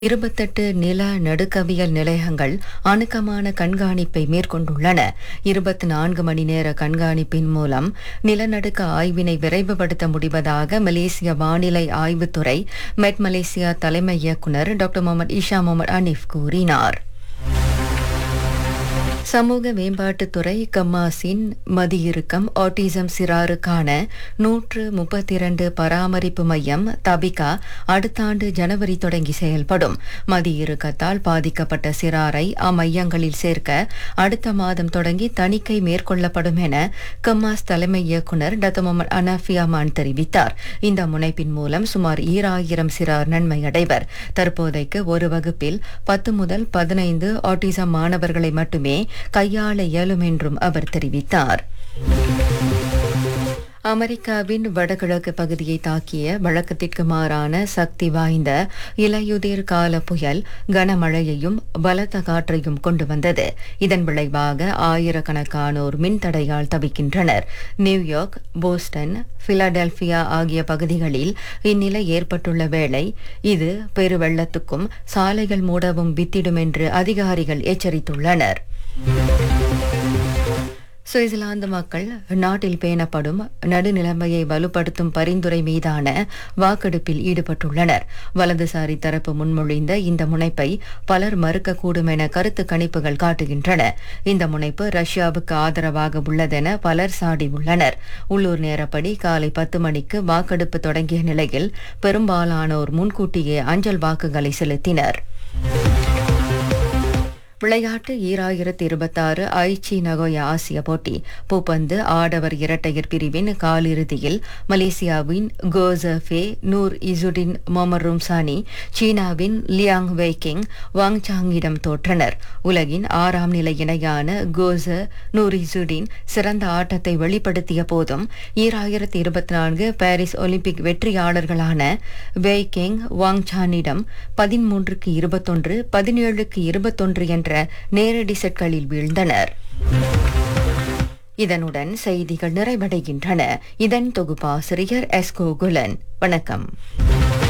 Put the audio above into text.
இருபத்தெட்டு நில நடுக்கவியல் நிலையங்கள் அணுக்கமான கண்காணிப்பை மேற்கொண்டுள்ளன இருபத்தி நான்கு மணி நேர கண்காணிப்பின் மூலம் நிலநடுக்க ஆய்வினை விரைவுபடுத்த முடிவதாக மலேசிய வானிலை ஆய்வுத்துறை மெட் மலேசியா தலைமை இயக்குநர் doctor Muhammad Isha Muhammad Hanif கூறினார் சமூக மேம்பாட்டுத்துறை கம்மாசின் மதியிறுக்கம் ஆட்டிசம் சிறாருக்கான நூற்று முப்பத்தி இரண்டு பராமரிப்பு மையம் தபிகா அடுத்த ஆண்டு ஜனவரி தொடங்கி செயல்படும் மதியிறுக்கத்தால் பாதிக்கப்பட்ட சிறாரை அம்மையங்களில் சேர்க்க அடுத்த மாதம் தொடங்கி தணிக்கை மேற்கொள்ளப்படும் என கம்மாஸ் தலைமை இயக்குநர் டத்த முகமது அனாஃபியாமான் தெரிவித்தார் இந்த முனைப்பின் மூலம் சுமார் ஈராயிரம் சிறார் நன்மை அடைவர் தற்போதைக்கு ஒரு வகுப்பில் பத்து முதல் பதினைந்து ஆட்டிசம் மாணவர்களை மட்டுமே கையாள இயலும் என்றும் அவர் தெரிவித்தார் அமெரிக்காவின் வடகிழக்கு பகுதியை தாக்கிய வழக்கத்திற்கு மாறான சக்தி வாய்ந்த இலையுதிர் கால புயல் கனமழையையும் பலத்த காற்றையும் கொண்டு வந்தது இதன் விளைவாக ஆயிரக்கணக்கானோர் மின்தடையால் தவிக்கின்றனர் நியூயார்க் போஸ்டன் பிலடெல்பியா ஆகிய பகுதிகளில் இந்நிலை ஏற்பட்டுள்ள வேளை இது பெருவெள்ளத்துக்கும் சாலைகள் மூடவும் வித்திடும் என்று அதிகாரிகள் எச்சரித்துள்ளனர் சுவிட்சர்லாந்து மக்கள் நாட்டில் பேணப்படும் நடுநிலைமையை வலுப்படுத்தும் பரிந்துரை மீதான வாக்கெடுப்பில் ஈடுபட்டுள்ளனர் வலதுசாரி தரப்பு முன்மொழிந்த இந்த முனைப்பை பலர் மறுக்கக்கூடும் என கருத்து கணிப்புகள் காட்டுகின்றன இந்த முனைப்பு ரஷ்யாவுக்கு ஆதரவாக உள்ளதென பலர் சாடியுள்ளனர் உள்ளூர் நேரப்படி காலை பத்து மணிக்கு வாக்கெடுப்பு தொடங்கிய நிலையில் பெரும்பாலானோர் முன்கூட்டியே அஞ்சல் வாக்குகளை செலுத்தினர் விளையாட்டு ஈராயிரத்தி இருபத்தாறு ஐச்சி நகோயா ஆசிய போட்டி பூப்பந்து ஆடவர் இரட்டையர் பிரிவின் காலிறுதியில் மலேசியாவின் கோசஃபே நூர் இசுடின் மொமரும் சானி சீனாவின் லியாங் வெய்கிங் வாங் சாங்கிடம் தோற்றனர் உலகின் ஆறாம் நிலை இணையான கோச நூர் இசுடின் சிறந்த ஆட்டத்தை வெளிப்படுத்திய போதும் ஈராயிரத்தி இருபத்தி நான்கு பாரிஸ் ஒலிம்பிக் வெற்றியாளர்களான வெய்கிங் வாங் சானிடம் பதிமூன்றுக்கு இருபத்தொன்று பதினேழுக்கு இருபத்தொன்று என்ற நேரடி செட்களில் வீழ்ந்தனர் இதனுடன் செய்திகள் நிறைவடைகின்றன இதன் தொகுப்பாசிரியர் எஸ்கோ குலன் வணக்கம்